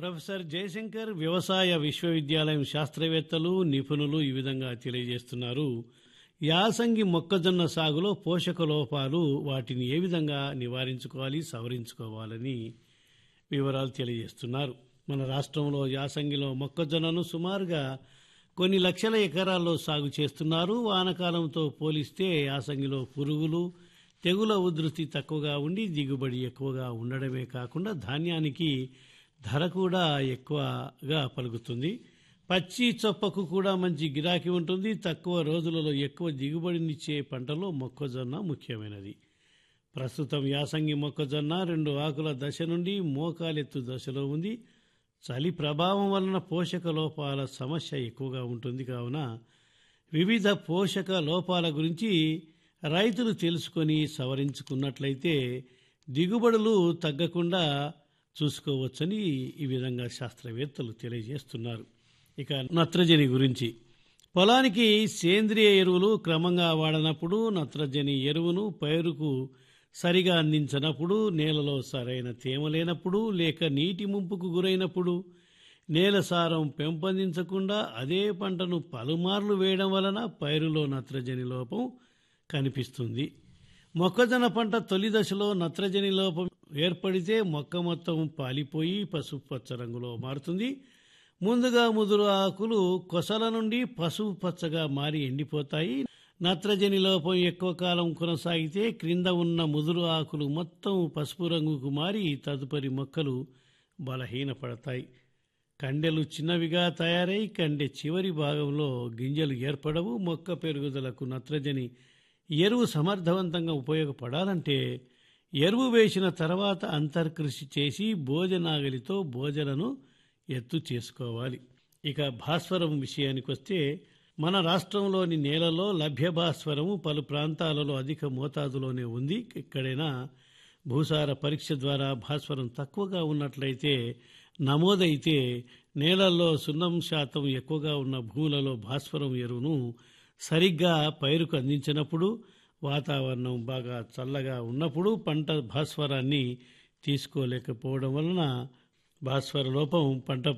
professor Jayashankar వ్యవసాయ విశ్వవిద్యాలయం శాస్త్రవేత్తలు నిపుణులు ఈ విధంగా తెలియజేస్తున్నారు యాసంగి మొక్కజొన్న సాగులో పోషక లోపాలు వాటిని ఏ విధంగా నివారించుకోవాలి సవరించుకోవాలని వివరాలు తెలియజేస్తున్నారు మన రాష్ట్రంలో యాసంగిలో మొక్కజొన్నను సుమారుగా కొన్ని లక్షల ఎకరాల్లో సాగు చేస్తున్నారు వానకాలంతో పోలిస్తే యాసంగిలో పురుగులు తెగుల ఉధృతి తక్కువగా ఉండి దిగుబడి ఎక్కువగా ఉండడమే కాకుండా ధాన్యానికి ధర కూడా ఎక్కువగా పలుకుతుంది పచ్చి చొప్పకు కూడా మంచి గిరాకీ ఉంటుంది తక్కువ రోజులలో ఎక్కువ దిగుబడినిచ్చే పంటలో మొక్కజొన్న ముఖ్యమైనది ప్రస్తుతం యాసంగి మొక్కజొన్న రెండు ఆకుల దశ నుండి మోకాలెత్తు దశలో ఉంది చలి ప్రభావం వలన పోషక లోపాల సమస్య ఎక్కువగా ఉంటుంది కావున వివిధ పోషక లోపాల గురించి రైతులు తెలుసుకొని సవరించుకున్నట్లయితే దిగుబడులు తగ్గకుండా చూసుకోవచ్చని ఈ విధంగా శాస్త్రవేత్తలు తెలియజేస్తున్నారు ఇక నత్రజని గురించి పొలానికి సేంద్రియ ఎరువులు క్రమంగా వాడనప్పుడు నత్రజని ఎరువును పైరుకు సరిగా అందించనప్పుడు నేలలో సరైన తేమ లేనప్పుడు లేక నీటి ముంపుకు గురైనప్పుడు నేల సారం పెంపొందించకుండా అదే పంటను పలుమార్లు వేయడం వలన పైరులో నత్రజని లోపం కనిపిస్తుంది మొక్కజొన్న పంట తొలి దశలో నత్రజని లోపం ఏర్పడితే మొక్క మొత్తం పాలిపోయి పసుపు పచ్చ రంగులో మారుతుంది ముందుగా ముదురు ఆకులు కొసల నుండి పసుపు పచ్చగా మారి ఎండిపోతాయి నత్రజని లోపం ఎక్కువ కాలం కొనసాగితే క్రింద ఉన్న ముదురు ఆకులు మొత్తం పసుపు రంగుకు మారి తదుపరి మొక్కలు బలహీనపడతాయి కండెలు చిన్నవిగా తయారై కండె చివరి భాగంలో గింజలు ఏర్పడవు మొక్క పెరుగుదలకు నత్రజని ఎరువు సమర్థవంతంగా ఉపయోగపడాలంటే ఎరువు వేసిన తర్వాత అంతర్కృషి చేసి భోజనాగలితో భోజనను ఎత్తు చేసుకోవాలి ఇక భాస్వరం విషయానికి వస్తే మన రాష్ట్రంలోని నేలలో లభ్య భాస్వరము పలు ప్రాంతాలలో అధిక మోతాదులోనే ఉంది ఎక్కడైనా భూసార పరీక్ష ద్వారా భాస్వరం తక్కువగా ఉన్నట్లయితే నమోదైతే నేలల్లో సున్నం శాతం ఎక్కువగా ఉన్న భూములలో భాస్వరం ఎరువును సరిగ్గా పైరుకు అందించినప్పుడు వాతావరణం బాగా చల్లగా ఉన్నప్పుడు పంట భాస్వరాన్ని తీసుకోలేకపోవడం వలన భాస్వర లోపం పంట